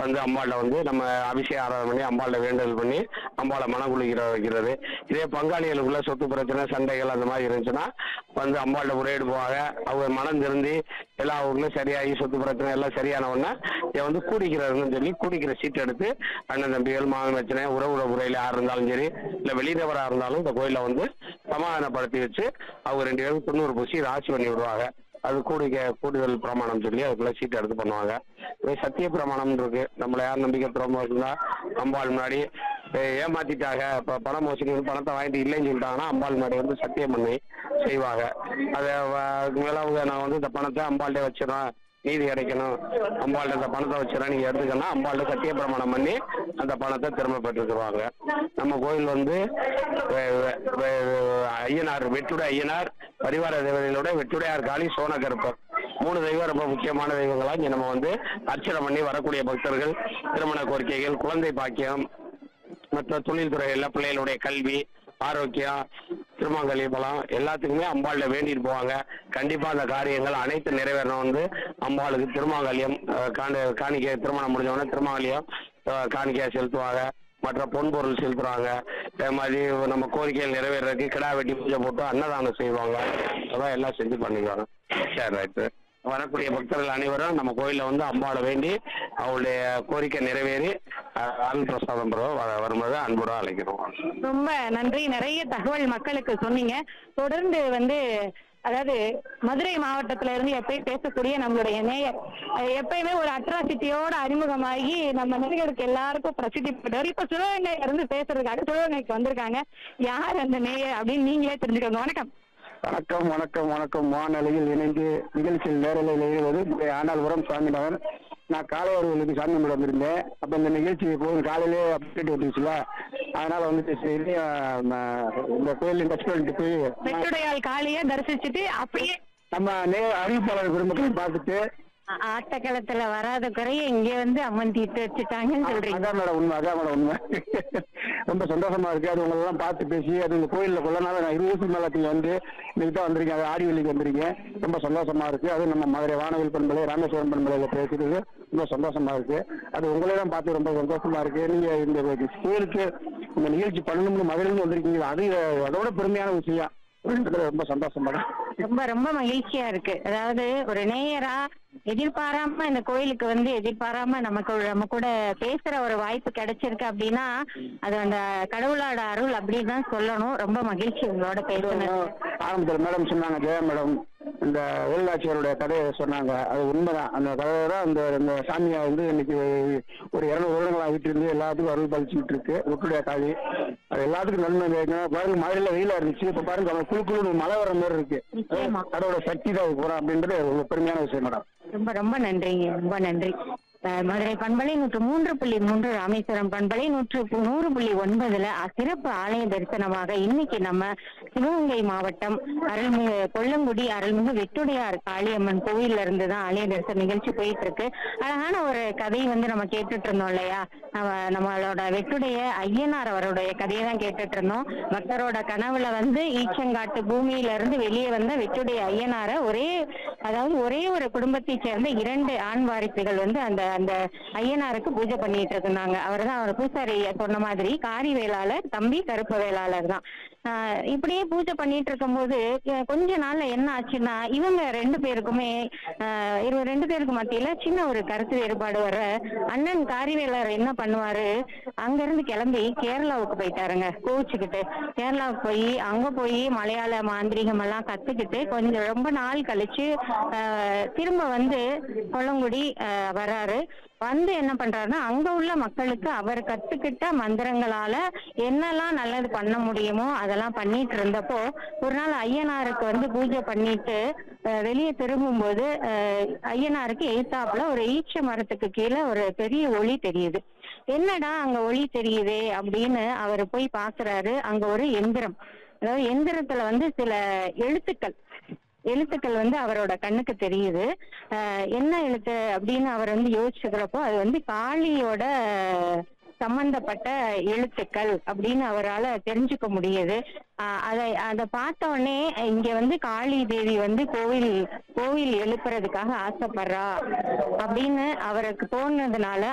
வந்து அம்பாள்கிட்ட வந்து நம்ம அபிஷேக ஆராதனை பண்ணி அம்பாள்கிட்ட வேண்டுதல் பண்ணி அம்பாளை மனக்குளிக்கிற வைக்கிறது இதே பங்காளிகளுக்குள்ள சொத்து பிரச்சனை சண்டைகள் அந்த மாதிரி இருந்துச்சுன்னா வந்து அம்பாள்கிட்ட முறையீடு போவாங்க அவங்க மனம் திருந்தி எல்லா ஊர்களும் சரியாகி சொத்து பிரச்சனை எல்லாம் சரியான உடனே இதை வந்து கூடிக்கிறதுன்னு சொல்லி கூடிக்கிற சீட் எடுத்து அண்ணன் தம்பிகள் மாமன் பிரச்சனை உறவுற முறையில் யார் இருந்தாலும் சரி இல்லை வெளிநபராக இருந்தாலும் இந்த கோயிலை வந்து சமாதானப்படுத்தி வச்சு அவங்க ரெண்டு பேரும் தொண்ணூறு பூசி ராசி பண்ணி விடுவாங்க அது கூடிக்க கூடுதல் பிரமாணம் சொல்லி அதுக்குள்ள சீட் எடுத்து பண்ணுவாங்க இதே சத்திய பிரமாணம் இருக்கு நம்மள யார் நம்பிக்கை துறமா இருந்தா அம்பாள் முன்னாடி ஏ- ஏமாத்திட்டாங்க இப்ப பணம் மோசடி வந்து பணத்தை வாங்கிட்டு இல்லைன்னு சொல்லிட்டாங்கன்னா அம்பாள் முன்னாடி வந்து சத்தியம் பண்ணி செய்வாங்க அதை மேல அவங்க நான் வந்து இந்த பணத்தை அம்பாள்கிட்ட வச்சிடறேன் நீதி கிடைக்கணும் அம்பாள்கிட்ட இந்த பணத்தை வச்சிடறேன் நீங்க எடுத்துக்கணும் அம்பாள்கிட்ட சத்திய பிரமாணம் பண்ணி அந்த பணத்தை திரும்ப பெற்றுக்குவாங்க நம்ம கோயில் வந்து வெ- வெ- வெ- ஐயனார் வெட்டுடை ஐயனார் பரிவார தேவதைகளோட வெட்டுடையார் காளி சோனகருப்பர் மூணு தெய்வம் ரொம்ப முக்கியமான தெய்வங்களா இங்க நம்ம வந்து அர்ச்சனை பண்ணி வரக்கூடிய பக்தர்கள் திருமண கோரிக்கைகள் குழந்தை பாக்கியம் மற்ற தொழில்துறைகளில் பிள்ளைகளுடைய கல்வி ஆரோக்கியம் திருமங்கலி பலம் எல்லாத்துக்குமே அம்பாள்ல வேண்டிட்டு போவாங்க கண்டிப்பா அந்த காரியங்கள் அனைத்து நிறைவேறணும் வந்து அம்பாளுக்கு திருமாங்கல்யம் அஹ், காணி காணிக்கை திருமணம் முடிஞ்ச உடனே திருமாங்கல்யம் அஹ், காணிக்கையா செலுத்துவாங்க மற்ற பொன்பொருள் செலுத்துறாங்க அதே மாதிரி நம்ம கோரிக்கைகள் நிறைவேறதுக்கு கிடா வெட்டி பூஜை போட்டு அன்னதானம் செய்வாங்க அதான் எல்லாம் செஞ்சு பண்ணிக்குவாங்க சரி ரைட்டு வரக்கூடிய பக்தர்கள் அனைவரும் நம்ம கோயில்ல வந்து அம்பாளை வேண்டி அவளுடைய கோரிக்கை நிறைவேறி அஹ், அருள் பிரசாதம் பெற வ- வரும்போது அன்புடன் அழைக்கிறோம் ரொம்ப நன்றி நிறைய தகவல் மக்களுக்கு சொன்னீங்க தொடர்ந்து வந்து அதாவது மதுரை மாவட்டத்துல இருந்து எப்பயும் பேசக்கூடிய நம்மளுடைய நேயர் அஹ் எப்பயுமே ஒரு அட்ராசிட்டியோட அறிமுகமாகி நம்ம நேயருக்கு எல்லாருக்கும் பிரசித்தி பெற்றவர் இப்ப சிவகங்கை இருந்து பேசுறதுக்காக சிவகங்கைக்கு வந்திருக்காங்க யார் அந்த நேயர் அப்படின்னு நீங்களே தெரிஞ்சுக்கோங்க வணக்கம் வணக்கம் வணக்கம் வணக்கம் வானொலியில் இணைந்து நிகழ்ச்சியில் நேரலையில் இணைவது உங்களுடைய ஆண்டாள்புரம் சாமிநாதன் நான் காலையவர்களுக்கு சாமி கும்பிட வந்திருந்தேன் அப்போ இந்த நிகழ்ச்சி போகும் காலையிலே அப்டேட் வந்துச்சுல அதனால வந்துட்டு சரி ஆஹ், நான் இந்த கோயில் டச் பண்ணிட்டு போய் வெட்டுடையாள் காளிய தரிசிச்சுட்டு அப்படியே நம்ம நே அறிவிப்பாளர் பெருமக்களையும் பார்த்துட்டு ஆ- ஆட்டக்களத்துல வராத குறைய இங்க வந்து அம்மன் தீர்த்து வச்சுட்டாங்கன்னு சொல்றீங்க அதான் மேடம் உண்மை அதான் மேடம் உண்மை ரொம்ப சந்தோஷமா இருக்கு அது உங்களெல்லாம் பார்த்து பேசி அது இந்த கோயில்ல கொள்ள நாள் நான் இருபது வருஷம் மேல நீங்க வந்து இன்னைக்கு தான் வந்திருக்கீங்க அது ஆடி வெள்ளிக்கு வந்திருக்கீங்க ரொம்ப சந்தோஷமா இருக்கு அது நம்ம மதுரை வானவில் பண்பலை ராமேஸ்வரம் பண்பலையில பேசுறது ரொம்ப சந்தோஷமா இருக்கு அது உங்களே தான் பார்த்து ரொம்ப சந்தோஷமா இருக்கு நீங்க இந்த கோயிலுக்கு இந்த நிகழ்ச்சி பண்ணணும்னு மதுரையில வந்திருக்கீங்க அது அதோட பெருமையான விஷயம் ரொம்ப சந்தோஷம் மேடம் ரொம்ப ரொம்ப மகிழ்ச்சியா இருக்கு அதாவது ஒரு நேயரா எதிர்பாராம இந்த கோயிலுக்கு வந்து எதிர்பாராம நமக்கு ஒரு- நம்ம கூட பேசுற ஒரு வாய்ப்பு கிடைச்சிருக்கு அப்படின்னா அது அந்த கடவுளோட அருள் அப்படின்னு தான் சொல்லணும் ரொம்ப மகிழ்ச்சி உங்களோட பேசுனது ஆரம்பத்தில் மேடம் சொன்னாங்க ஜெயா மேடம் இந்த வேலாட்சியருடைய கதையை சொன்னாங்க அது உண்மைதான் அந்த கதையை தான் இந்த இந்த சாமியை வந்து இன்னைக்கு ஒரு இருநூறு வருடங்களா வீட்டு இருந்து எல்லாத்துக்கும் அருள் பழிச்சுட்டு இருக்கு ஒட்டுடைய காளி அது எல்லாத்துக்கும் நன்மை கிடைக்கும் பாருங்க மதுரையில வெயிலா இருந்துச்சு இப்ப பாருங்க அவங்க குழு குழு மழை வர மாதிரி இருக்கு நிச்சயமா. கடவுளோட சக்தி தான் இது போறோம் அப்படின்றது ஒரு பெருமையான விஷயம் மேடம் ரொம்ப ரொம்ப நன்றிங்க ரொம்ப நன்றி அஹ் மதுரை பண்பலை நூற்று மூன்று புள்ளி மூன்று ராமேஸ்வரம் பண்பலை நூற்று பு- நூறு புள்ளி ஒன்பதுல அ- சிறப்பு ஆலய தரிசனமாக இன்னைக்கு நம்ம சிவகங்கை மாவட்டம் அருள்மிகு கொல்லங்குடி அருள்மிகு வெட்டுடையார் காளியம்மன் கோயில்ல இருந்து தான் ஆலய தரிசன நிகழ்ச்சி போயிட்டு இருக்கு அழகான ஒரு கதை வந்து நம்ம கேட்டுட்டு இருந்தோம் இல்லையா நம்ம நம்மளோட வெட்டுடைய ஐயனார் அவருடைய கதையை தான் கேட்டுட்டு இருந்தோம் பக்தரோட கனவுல வந்து ஈச்சங்காட்டு பூமியில இருந்து வெளியே வந்த வெட்டுடைய ஐயனார ஒரே அதாவது ஒரே ஒரு குடும்பத்தை சேர்ந்த இரண்டு ஆண் வாரிசுகள் வந்து அந்த அந்த ஐயனாருக்கு பூஜை பண்ணிட்டு இருந்தாங்க அவர் தான் அவர் பூசாரி சொன்ன மாதிரி காரி வேளாளர் தம்பி கருப்பு வேளாளர் தான் ஆஹ் இப்படியே பூஜை பண்ணிட்டு இருக்கும்போது அஹ் கொஞ்ச நாள்ல என்ன ஆச்சுன்னா இவங்க ரெண்டு பேருக்குமே ஆஹ் இவங்க ரெண்டு பேருக்கு மத்தியில சின்ன ஒரு கருத்து வேறுபாடு வர அண்ணன் காரிவேலர் என்ன பண்ணுவாரு அங்க இருந்து கிளம்பி கேரளாவுக்கு போயிட்டாருங்க கோவிச்சுக்கிட்டு கேரளாவுக்கு போய் அங்க போய் மலையாள மாந்திரிகம் எல்லாம் கத்துக்கிட்டு கொஞ்சம் ரொம்ப நாள் கழிச்சு ஆஹ் திரும்ப வந்து கொல்லங்குடி ஆஹ் வராரு வந்து என்ன பண்றாருன்னா அங்க உள்ள மக்களுக்கு அவர் கத்துக்கிட்ட மந்திரங்களால என்னெல்லாம் நல்லது பண்ண முடியுமோ அதெல்லாம் பண்ணிட்டு இருந்தப்போ ஒரு நாள் ஐயனாருக்கு வந்து பூஜை பண்ணிட்டு அஹ், வெளியே திரும்பும்போது அஹ், ஐயனாருக்கு எய்த்தாப்புல ஒரு ஈச்ச மரத்துக்கு கீழே ஒரு பெரிய ஒளி தெரியுது என்னடா அங்க ஒளி தெரியுதே அப்படின்னு அவர் போய் பாக்குறாரு அங்க ஒரு எந்திரம் அதாவது எந்திரத்துல வந்து சில எழுத்துக்கள் எழுத்துக்கள் வந்து அவரோட கண்ணுக்கு தெரியுது ஆஹ் என்ன எழுத்து அப்படின்னு அவர் வந்து யோசிச்சுக்கிறப்போ அது வந்து காளியோட சம்பந்தப்பட்ட எழுத்துக்கள் அப்படின்னு அவரால தெரிஞ்சுக்க முடியுது ஆஹ் அதை அதை பார்த்த உடனே இங்க வந்து காளி தேவி வந்து கோவில் கோவில் எழுப்புறதுக்காக ஆசைப்படுறா அப்படின்னு அவருக்கு தோணுனதுனால